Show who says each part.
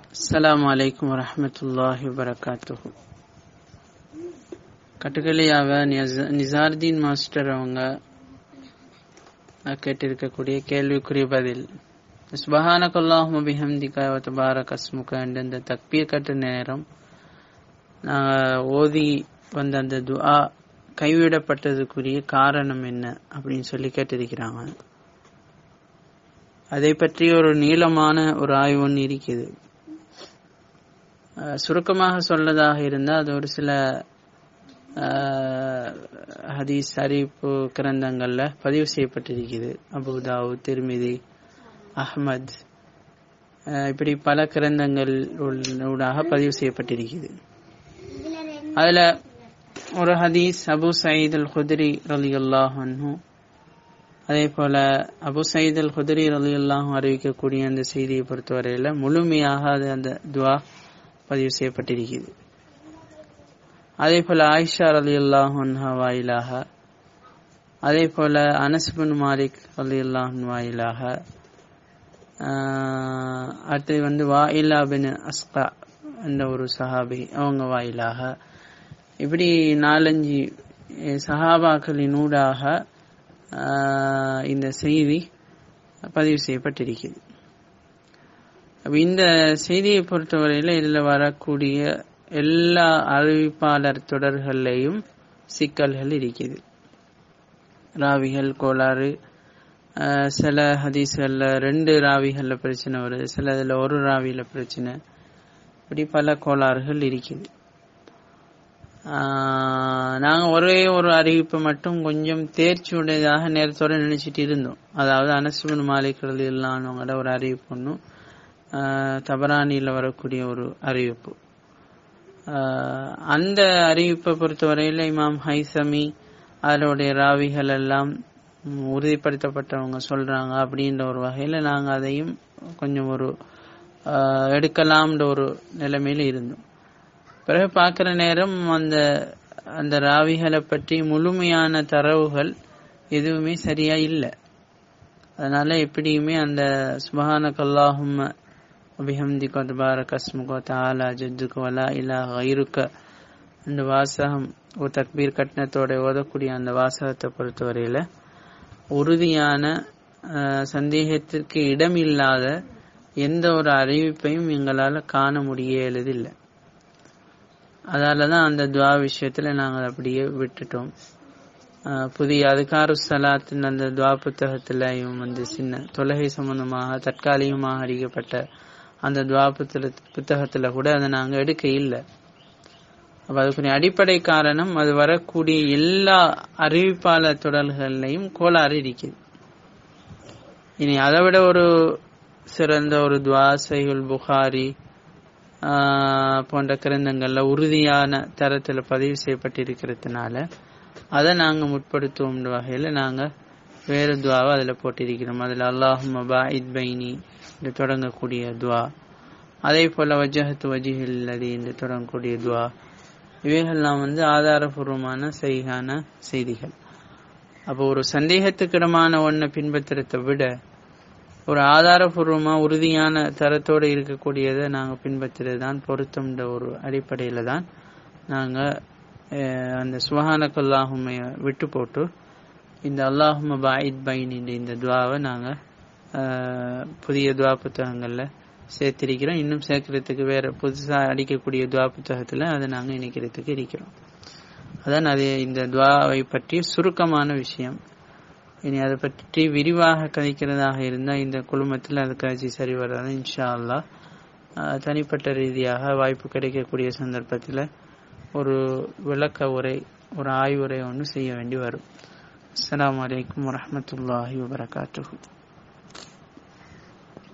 Speaker 1: அஸ்ஸலாமு அலைக்கும் வரஹ்மத்துல்லாஹி வபரகாத்துஹு கட்டுக்கலியாக நிசார்தீன் மாஸ்டர் அவங்க கேட்டிருக்கக்கூடிய கேள்விக்குரிய பதில் சுபஹானக அல்லாஹும்ம பிஹம்திக வ தபாரக அஸ்முக என்ற இந்த தக்பீர் கட்ட நேரம் நாங்கள் ஓதி வந்த அந்த துஆ கைவிடப்பட்டதுக்குரிய காரணம் என்ன அப்படின்னு சொல்லி கேட்டிருக்கிறாங்க அதை பற்றி ஒரு நீளமான ஒரு ஆய்வு ஒன்று இருக்குது சுருக்கமாக சொல்லதாக இருந்தால் அது ஒரு சில ஹதீஸ் அறிவிப்பு கிரந்தங்கள்ல பதிவு செய்யப்பட்டிருக்குது அபுதாவு திருமிதி அஹ்மத் இப்படி பல கிரந்தங்கள் ஊடாக பதிவு செய்யப்பட்டிருக்குது அதுல ஒரு ஹதீஸ் அபு சயீத் அல் குதிரி ரலி அல்லாஹு அதே போல அபு சயீத் அல் குதிரி ரலி அல்லாஹும் அறிவிக்கக்கூடிய அந்த செய்தியை பொறுத்தவரையில முழுமையாக அது அந்த துவா பதிவு செய்யப்பட்டிருக்கிறது அதே போல ஆயிஷா அலி அல்லாஹன் வாயிலாக அதே போல அனஸ்பின் மாலிக் அலி அல்லாஹன் வாயிலாக அடுத்து வந்து வாயிலா பின் அஸ்கா என்ற ஒரு சஹாபி அவங்க வாயிலாக இப்படி நாலஞ்சு சஹாபாக்களின் ஊடாக இந்த செய்தி பதிவு செய்யப்பட்டிருக்கிறது இந்த செய்தியை பொறுத்தவரையில இதுல வரக்கூடிய எல்லா அறிவிப்பாளர் தொடர்கள்லையும் சிக்கல்கள் இருக்குது ராவிகள் கோளாறு சில ஹதீஸ்கள்ல ரெண்டு ராவிகள்ல பிரச்சனை வருது சில இதுல ஒரு ராவியில பிரச்சனை இப்படி பல கோளாறுகள் இருக்குது நாங்க ஒரே ஒரு அறிவிப்பை மட்டும் கொஞ்சம் தேர்ச்சி உடையதாக நேரத்தோட நினைச்சிட்டு இருந்தோம் அதாவது அனசுமன் மாலிக்கள் இல்லாதவங்களோட ஒரு அறிவிப்பு ஒன்றும் தபரானியில் வரக்கூடிய ஒரு அறிவிப்பு அந்த அறிவிப்பை பொறுத்தவரையில் இமாம் ஹைசமி அதனுடைய ராவிகள் எல்லாம் உறுதிப்படுத்தப்பட்டவங்க சொல்றாங்க அப்படின்ற ஒரு வகையில் நாங்கள் அதையும் கொஞ்சம் ஒரு எடுக்கலாம்ன்ற ஒரு நிலைமையில இருந்தோம் பிறகு பார்க்குற நேரம் அந்த அந்த ராவிகளை பற்றி முழுமையான தரவுகள் எதுவுமே சரியா இல்லை அதனால எப்படியுமே அந்த சுபஹான கல்லாஹும் அபிஹம்திக தபாரக அஸ்முக தாலா ஜத்துக்கு வலா இலா கைருக்க அந்த வாசகம் ஒரு தக்பீர் கட்டணத்தோட ஓதக்கூடிய அந்த வாசகத்தை பொறுத்தவரையில உறுதியான சந்தேகத்திற்கு இடம் இல்லாத எந்த ஒரு அறிவிப்பையும் எங்களால் காண முடியலதில்லை அதால தான் அந்த துவா விஷயத்துல நாங்கள் அப்படியே விட்டுட்டோம் புதிய அதுகாரு சலாத்தின் அந்த துவா புத்தகத்திலையும் வந்து சின்ன தொலகை சம்பந்தமாக தற்காலிகமாக அடிக்கப்பட்ட அந்த துவா புத்தக புத்தகத்துல கூட அதை நாங்க எடுக்க இல்லை அப்ப அதுக்குரிய அடிப்படை காரணம் அது வரக்கூடிய எல்லா அறிவிப்பாளர் தொடர்கள்லையும் கோளாறு இருக்குது இனி அதை விட ஒரு சிறந்த ஒரு துவா சைகுல் புகாரி போன்ற கிரந்தங்கள்ல உறுதியான தரத்துல பதிவு செய்யப்பட்டிருக்கிறதுனால அதை நாங்க முற்படுத்துவோம் வகையில நாங்க வேறு துவாவை அதுல போட்டிருக்கிறோம் அதுல அல்லாஹும் பாயித் பைனி என்று தொடங்கக்கூடிய துவா அதே போல வஜஹத்து வஜிஹில்லதி என்று தொடங்கக்கூடிய துவா இவைகள்லாம் வந்து ஆதாரபூர்வமான செய்கான செய்திகள் அப்போ ஒரு சந்தேகத்துக்கிடமான ஒன்றை பின்பற்றுறதை விட ஒரு ஆதாரபூர்வமா உறுதியான தரத்தோடு இருக்கக்கூடியதை நாங்க பின்பற்றுறது தான் பொருத்தம்ன்ற ஒரு அடிப்படையில தான் நாங்க அந்த சுபஹானக்கல்லாஹுமைய விட்டு போட்டு இந்த அல்லாஹும பாயித் பைன் இந்த துவாவை நாங்க புதிய துவா புத்தகங்கள்ல சேர்த்திருக்கிறோம் இன்னும் சேர்க்கறதுக்கு வேற புதுசா அடிக்கக்கூடிய துவா புத்தகத்துல அதை நாங்க இணைக்கிறதுக்கு இருக்கிறோம் அதான் அது இந்த துவாவை பற்றி சுருக்கமான விஷயம் இனி அதை பற்றி விரிவாக கதைக்கிறதாக இருந்தால் இந்த குழுமத்தில் அது காட்சி சரி வராது இன்ஷா அல்லா தனிப்பட்ட ரீதியாக வாய்ப்பு கிடைக்கக்கூடிய சந்தர்ப்பத்தில் ஒரு விளக்க உரை ஒரு ஆய்வுரை ஒன்று செய்ய வேண்டி வரும் அஸ்லாம் வலைக்கம் வரமத்துல்லாஹி வபரகாத்து